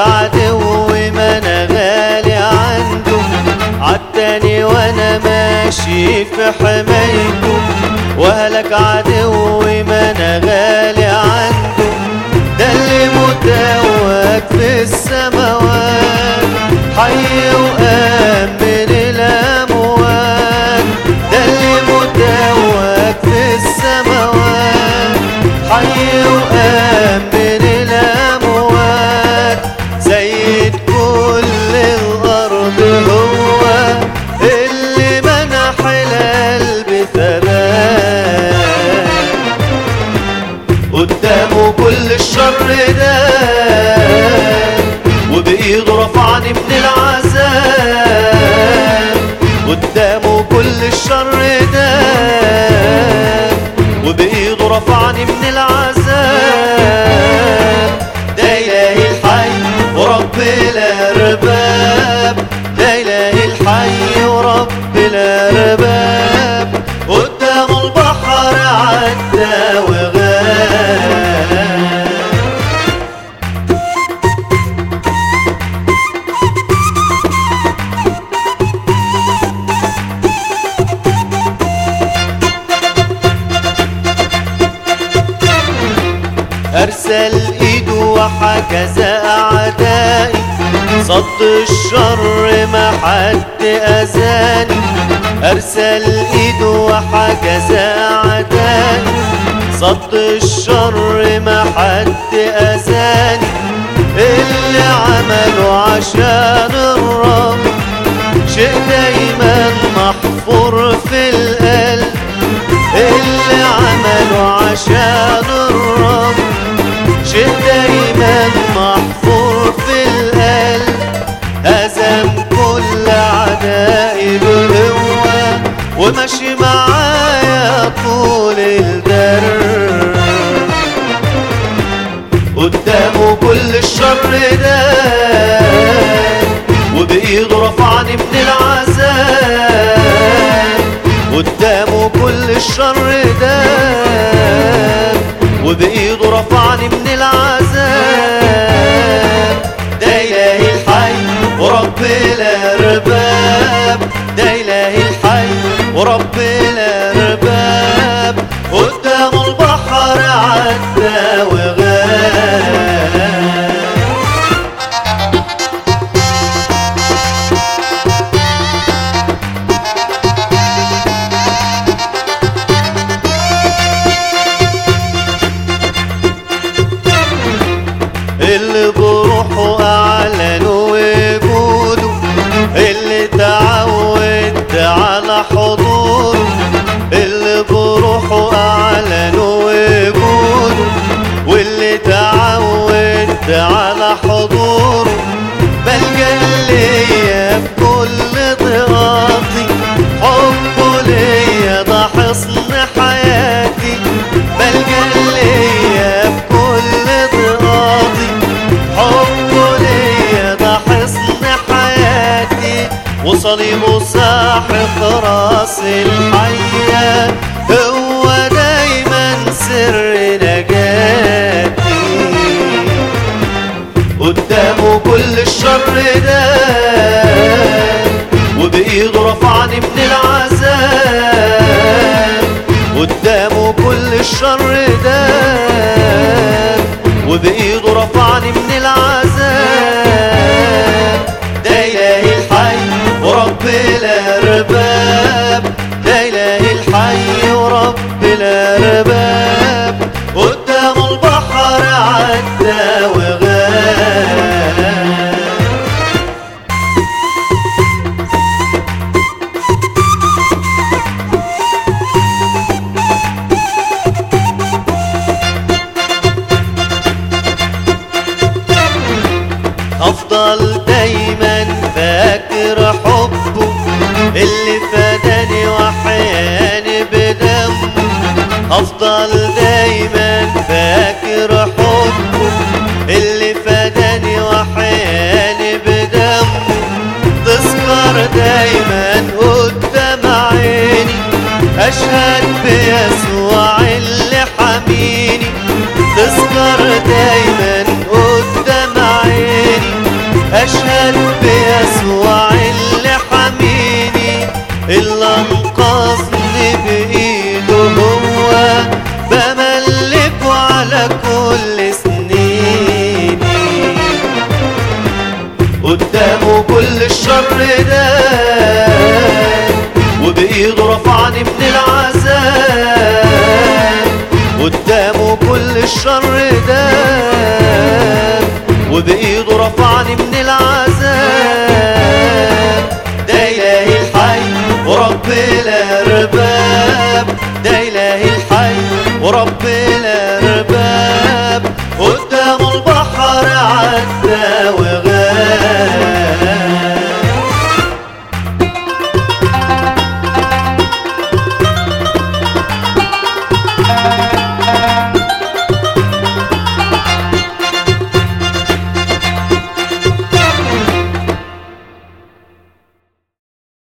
عدو ما انا غالي عنده عالتاني وانا ماشي في حمايته وهلك عدو ما انا غالي عنده ده اللي متوج في السماوات حي وقام من الاموات ده اللي متوج في السماوات حي وقام من الاموات سيد كل الارض هو اللي منح القلب ثبات قدامه كل الشر ده وبإيده رفعني من العذاب قدامه كل الشر ده وبإيده رفعني من العذاب ده إلهي الحي ورب الأرباب ده إلهي الحي ورب الأرباب قدام البحر عدى وغاب أرسل إيده وحجز أعدائي صد الشر ما حد أذاني أرسل إيده وحجز أعدائي صد الشر ما حد أذاني اللي عمله عشان الرب شيء دايما محفور في القلب اللي عمله عشان الرب شيء دايما محفور في القلب هزم كل اعدائي بقوة وماشي معايا طول الدرب قدامه كل الشر ده وبإيده رفعني من العذاب قدامه كل الشر ده وبإيده رفعني من العذاب ده إلهي الحي ورب الأرباب ده إلهي الحي ورب الأرباب قدام البحر عدى وغاب اللي بروحه أعلن وجوده اللي تعودت على حضوره اللي بروحه أعلن وجوده واللي تعودت على حضوره بلجأ ليا في كل ضغطي حبه ليا ده حصن حياتي بلجأ ليا في كل ضغطي حبه ليا ده حصن حياتي وصليبه ساحق راس الحياة هو دايما سر نجاتي قدامه كل الشر ده وبإيده رفعني من العذاب قدامه كل الشر ده وبإيده رفعني من العذاب ده إلهي الحي ورب الأرباب ده إلهي الحي ورب الأرباب قدام البحر عدى وغاب افضل دايما فاكر حبه اللي فداني وحياني بدمه افضل دايما فاكر حبه اللي فداني وحياني بدمه تذكر دايما قدام عيني اشهد بيسوع اللي حميني تذكر دايما قدام عيني بيسوع اللي حميني اللي انقذني بايده هو بملكه على كل سنيني قدامه كل الشر ده وبإيده رفعني من العذاب قدامه كل الشر ده وبإيده رفعني من العذاب ده إلهي الحي ورب الأرباب ده إلهي الحي ورب